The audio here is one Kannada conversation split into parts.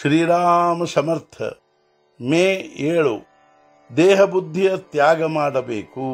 ಶ್ರೀರಾಮ ಸಮರ್ಥ ಮೇ ಏಳು ದೇಹ ಬುದ್ಧಿಯ ತ್ಯಾಗ ಮಾಡಬೇಕು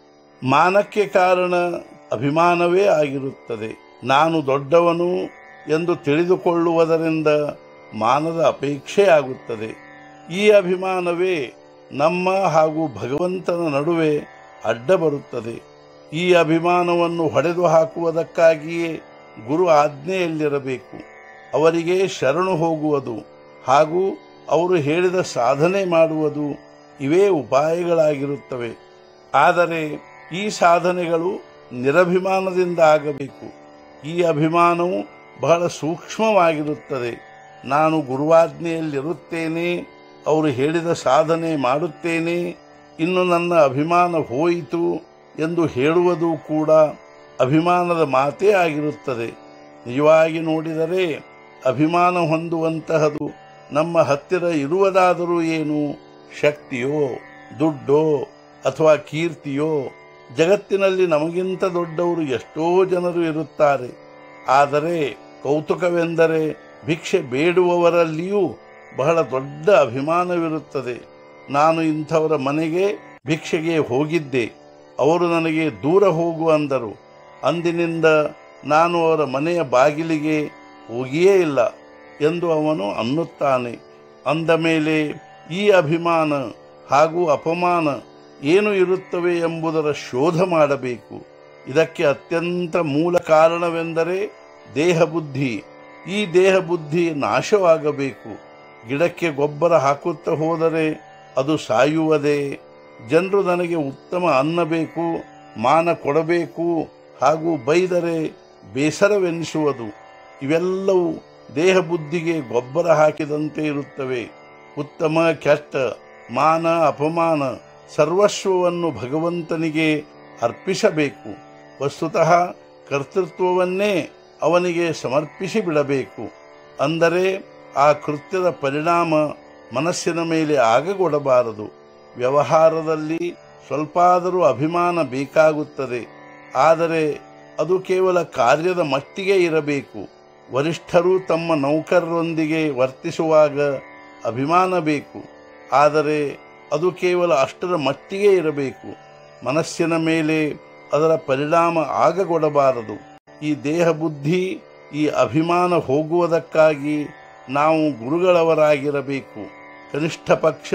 ಮಾನಕ್ಕೆ ಕಾರಣ ಅಭಿಮಾನವೇ ಆಗಿರುತ್ತದೆ ನಾನು ದೊಡ್ಡವನು ಎಂದು ತಿಳಿದುಕೊಳ್ಳುವುದರಿಂದ ಮಾನದ ಅಪೇಕ್ಷೆ ಆಗುತ್ತದೆ ಈ ಅಭಿಮಾನವೇ ನಮ್ಮ ಹಾಗೂ ಭಗವಂತನ ನಡುವೆ ಅಡ್ಡ ಬರುತ್ತದೆ ಈ ಅಭಿಮಾನವನ್ನು ಹೊಡೆದು ಹಾಕುವುದಕ್ಕಾಗಿಯೇ ಗುರು ಆಜ್ಞೆಯಲ್ಲಿರಬೇಕು ಅವರಿಗೆ ಶರಣು ಹೋಗುವುದು ಹಾಗೂ ಅವರು ಹೇಳಿದ ಸಾಧನೆ ಮಾಡುವುದು ಇವೇ ಉಪಾಯಗಳಾಗಿರುತ್ತವೆ ಆದರೆ ಈ ಸಾಧನೆಗಳು ನಿರಭಿಮಾನದಿಂದ ಆಗಬೇಕು ಈ ಅಭಿಮಾನವು ಬಹಳ ಸೂಕ್ಷ್ಮವಾಗಿರುತ್ತದೆ ನಾನು ಗುರುವಾಜ್ಞೆಯಲ್ಲಿರುತ್ತೇನೆ ಅವರು ಹೇಳಿದ ಸಾಧನೆ ಮಾಡುತ್ತೇನೆ ಇನ್ನು ನನ್ನ ಅಭಿಮಾನ ಹೋಯಿತು ಎಂದು ಹೇಳುವುದು ಕೂಡ ಅಭಿಮಾನದ ಮಾತೇ ಆಗಿರುತ್ತದೆ ನಿಜವಾಗಿ ನೋಡಿದರೆ ಅಭಿಮಾನ ಹೊಂದುವಂತಹದು ನಮ್ಮ ಹತ್ತಿರ ಇರುವುದಾದರೂ ಏನು ಶಕ್ತಿಯೋ ದುಡ್ಡೋ ಅಥವಾ ಕೀರ್ತಿಯೋ ಜಗತ್ತಿನಲ್ಲಿ ನಮಗಿಂತ ದೊಡ್ಡವರು ಎಷ್ಟೋ ಜನರು ಇರುತ್ತಾರೆ ಆದರೆ ಕೌತುಕವೆಂದರೆ ಭಿಕ್ಷೆ ಬೇಡುವವರಲ್ಲಿಯೂ ಬಹಳ ದೊಡ್ಡ ಅಭಿಮಾನವಿರುತ್ತದೆ ನಾನು ಇಂಥವರ ಮನೆಗೆ ಭಿಕ್ಷೆಗೆ ಹೋಗಿದ್ದೆ ಅವರು ನನಗೆ ದೂರ ಹೋಗು ಅಂದರು ಅಂದಿನಿಂದ ನಾನು ಅವರ ಮನೆಯ ಬಾಗಿಲಿಗೆ ಹೋಗಿಯೇ ಇಲ್ಲ ಎಂದು ಅವನು ಅನ್ನುತ್ತಾನೆ ಅಂದ ಮೇಲೆ ಈ ಅಭಿಮಾನ ಹಾಗೂ ಅಪಮಾನ ಏನು ಇರುತ್ತವೆ ಎಂಬುದರ ಶೋಧ ಮಾಡಬೇಕು ಇದಕ್ಕೆ ಅತ್ಯಂತ ಮೂಲ ಕಾರಣವೆಂದರೆ ದೇಹ ಬುದ್ಧಿ ಈ ದೇಹ ಬುದ್ಧಿ ನಾಶವಾಗಬೇಕು ಗಿಡಕ್ಕೆ ಗೊಬ್ಬರ ಹಾಕುತ್ತಾ ಹೋದರೆ ಅದು ಸಾಯುವುದೇ ಜನರು ನನಗೆ ಉತ್ತಮ ಅನ್ನ ಬೇಕು ಮಾನ ಕೊಡಬೇಕು ಹಾಗೂ ಬೈದರೆ ಬೇಸರವೆನಿಸುವುದು ಇವೆಲ್ಲವೂ ದೇಹ ಬುದ್ಧಿಗೆ ಗೊಬ್ಬರ ಹಾಕಿದಂತೆ ಇರುತ್ತವೆ ಉತ್ತಮ ಕೆಟ್ಟ ಮಾನ ಅಪಮಾನ ಸರ್ವಸ್ವವನ್ನು ಭಗವಂತನಿಗೆ ಅರ್ಪಿಸಬೇಕು ವಸ್ತುತಃ ಕರ್ತೃತ್ವವನ್ನೇ ಅವನಿಗೆ ಸಮರ್ಪಿಸಿ ಬಿಡಬೇಕು ಅಂದರೆ ಆ ಕೃತ್ಯದ ಪರಿಣಾಮ ಮನಸ್ಸಿನ ಮೇಲೆ ಆಗಗೊಡಬಾರದು ವ್ಯವಹಾರದಲ್ಲಿ ಸ್ವಲ್ಪಾದರೂ ಅಭಿಮಾನ ಬೇಕಾಗುತ್ತದೆ ಆದರೆ ಅದು ಕೇವಲ ಕಾರ್ಯದ ಮಟ್ಟಿಗೆ ಇರಬೇಕು ವರಿಷ್ಠರು ತಮ್ಮ ನೌಕರರೊಂದಿಗೆ ವರ್ತಿಸುವಾಗ ಅಭಿಮಾನ ಬೇಕು ಆದರೆ ಅದು ಕೇವಲ ಅಷ್ಟರ ಮಟ್ಟಿಗೆ ಇರಬೇಕು ಮನಸ್ಸಿನ ಮೇಲೆ ಅದರ ಪರಿಣಾಮ ಆಗಗೊಡಬಾರದು ಈ ದೇಹ ಬುದ್ಧಿ ಈ ಅಭಿಮಾನ ಹೋಗುವುದಕ್ಕಾಗಿ ನಾವು ಗುರುಗಳವರಾಗಿರಬೇಕು ಕನಿಷ್ಠ ಪಕ್ಷ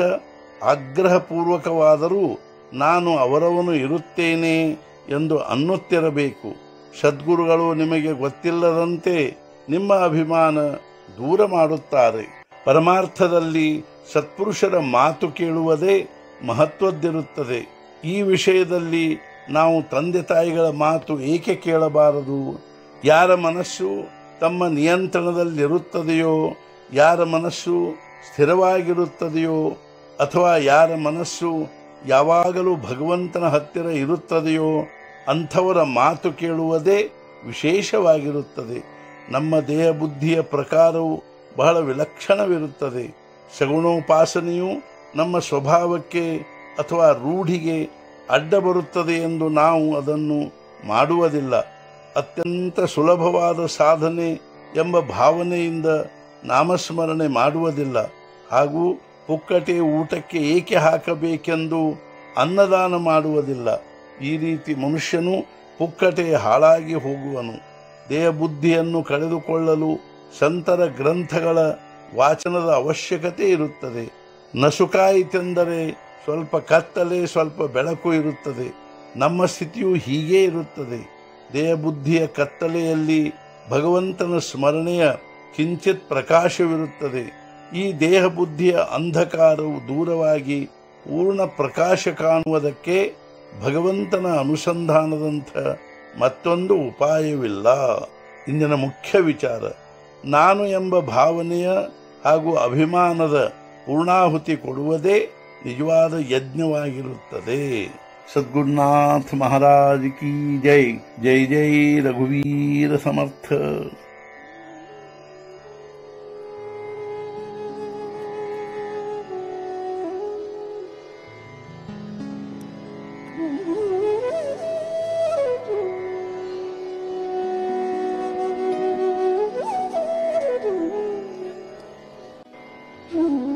ಆಗ್ರಹಪೂರ್ವಕವಾದರೂ ನಾನು ಅವರವನು ಇರುತ್ತೇನೆ ಎಂದು ಅನ್ನುತ್ತಿರಬೇಕು ಸದ್ಗುರುಗಳು ನಿಮಗೆ ಗೊತ್ತಿಲ್ಲದಂತೆ ನಿಮ್ಮ ಅಭಿಮಾನ ದೂರ ಮಾಡುತ್ತಾರೆ ಪರಮಾರ್ಥದಲ್ಲಿ ಸತ್ಪುರುಷರ ಮಾತು ಕೇಳುವುದೇ ಮಹತ್ವದ್ದಿರುತ್ತದೆ ಈ ವಿಷಯದಲ್ಲಿ ನಾವು ತಂದೆ ತಾಯಿಗಳ ಮಾತು ಏಕೆ ಕೇಳಬಾರದು ಯಾರ ಮನಸ್ಸು ತಮ್ಮ ನಿಯಂತ್ರಣದಲ್ಲಿರುತ್ತದೆಯೋ ಯಾರ ಮನಸ್ಸು ಸ್ಥಿರವಾಗಿರುತ್ತದೆಯೋ ಅಥವಾ ಯಾರ ಮನಸ್ಸು ಯಾವಾಗಲೂ ಭಗವಂತನ ಹತ್ತಿರ ಇರುತ್ತದೆಯೋ ಅಂಥವರ ಮಾತು ಕೇಳುವುದೇ ವಿಶೇಷವಾಗಿರುತ್ತದೆ ನಮ್ಮ ದೇಹ ಬುದ್ಧಿಯ ಪ್ರಕಾರವು ಬಹಳ ವಿಲಕ್ಷಣವಿರುತ್ತದೆ ಸಗುಣೋಪಾಸನೆಯು ನಮ್ಮ ಸ್ವಭಾವಕ್ಕೆ ಅಥವಾ ರೂಢಿಗೆ ಅಡ್ಡ ಬರುತ್ತದೆ ಎಂದು ನಾವು ಅದನ್ನು ಮಾಡುವುದಿಲ್ಲ ಅತ್ಯಂತ ಸುಲಭವಾದ ಸಾಧನೆ ಎಂಬ ಭಾವನೆಯಿಂದ ನಾಮಸ್ಮರಣೆ ಮಾಡುವುದಿಲ್ಲ ಹಾಗೂ ಪುಕ್ಕಟೆ ಊಟಕ್ಕೆ ಏಕೆ ಹಾಕಬೇಕೆಂದು ಅನ್ನದಾನ ಮಾಡುವುದಿಲ್ಲ ಈ ರೀತಿ ಮನುಷ್ಯನು ಪುಕ್ಕಟೆ ಹಾಳಾಗಿ ಹೋಗುವನು ದೇಹ ಬುದ್ಧಿಯನ್ನು ಕಳೆದುಕೊಳ್ಳಲು ಸಂತರ ಗ್ರಂಥಗಳ ವಾಚನದ ಅವಶ್ಯಕತೆ ಇರುತ್ತದೆ ನಸುಕಾಯಿತೆಂದರೆ ಸ್ವಲ್ಪ ಕತ್ತಲೆ ಸ್ವಲ್ಪ ಬೆಳಕು ಇರುತ್ತದೆ ನಮ್ಮ ಸ್ಥಿತಿಯು ಹೀಗೇ ಇರುತ್ತದೆ ದೇಹ ಬುದ್ಧಿಯ ಕತ್ತಲೆಯಲ್ಲಿ ಭಗವಂತನ ಸ್ಮರಣೆಯ ಕಿಂಚಿತ್ ಪ್ರಕಾಶವಿರುತ್ತದೆ ಈ ದೇಹ ಬುದ್ಧಿಯ ಅಂಧಕಾರವು ದೂರವಾಗಿ ಪೂರ್ಣ ಪ್ರಕಾಶ ಕಾಣುವುದಕ್ಕೆ ಭಗವಂತನ ಅನುಸಂಧಾನದಂಥ ಮತ್ತೊಂದು ಉಪಾಯವಿಲ್ಲ ಇಂದಿನ ಮುಖ್ಯ ವಿಚಾರ ನಾನು ಎಂಬ ಭಾವನೆಯ ಹಾಗೂ ಅಭಿಮಾನದ ಪೂರ್ಣಾಹುತಿ ಕೊಡುವುದೇ ನಿಜವಾದ ಯಜ್ಞವಾಗಿರುತ್ತದೆ ಸದ್ಗುರುನಾಥ ಮಹಾರಾಜ್ ಕಿ ಜೈ ಜೈ ಜೈ ರಘುವೀರ ಸಮರ್ಥ ಹ್ಮ್